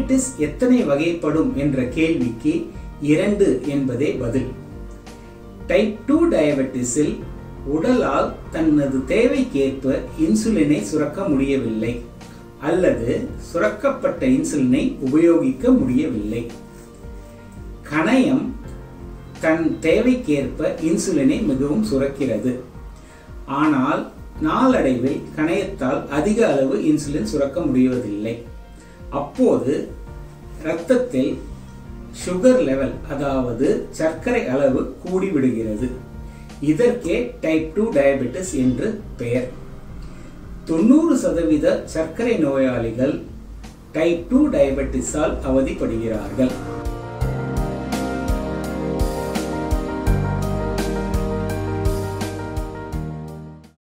diabetes எத்தனை வகைப்படும் என்ற கேள்விக்கு இரண்டு என்பதே பதில் டைப் டூ டயபெட்டிஸில் உடலால் தனது தேவைக்கேற்ப இன்சுலினை சுரக்க முடியவில்லை அல்லது சுரக்கப்பட்ட இன்சுலினை உபயோகிக்க முடியவில்லை கணையம் தன் தேவைக்கேற்ப இன்சுலினை மிகவும் சுரக்கிறது ஆனால் நாளடைவில் கணையத்தால் அதிக அளவு இன்சுலின் சுரக்க முடிவதில்லை அப்போது இரத்தத்தில் சுகர் லெவல் அதாவது சர்க்கரை அளவு கூடிவிடுகிறது இதற்கே டைப் டூ டயபெட்டிஸ் என்று பெயர் தொண்ணூறு சதவீத சர்க்கரை நோயாளிகள் டைப் டூ டயபெட்டிஸால் அவதிப்படுகிறார்கள்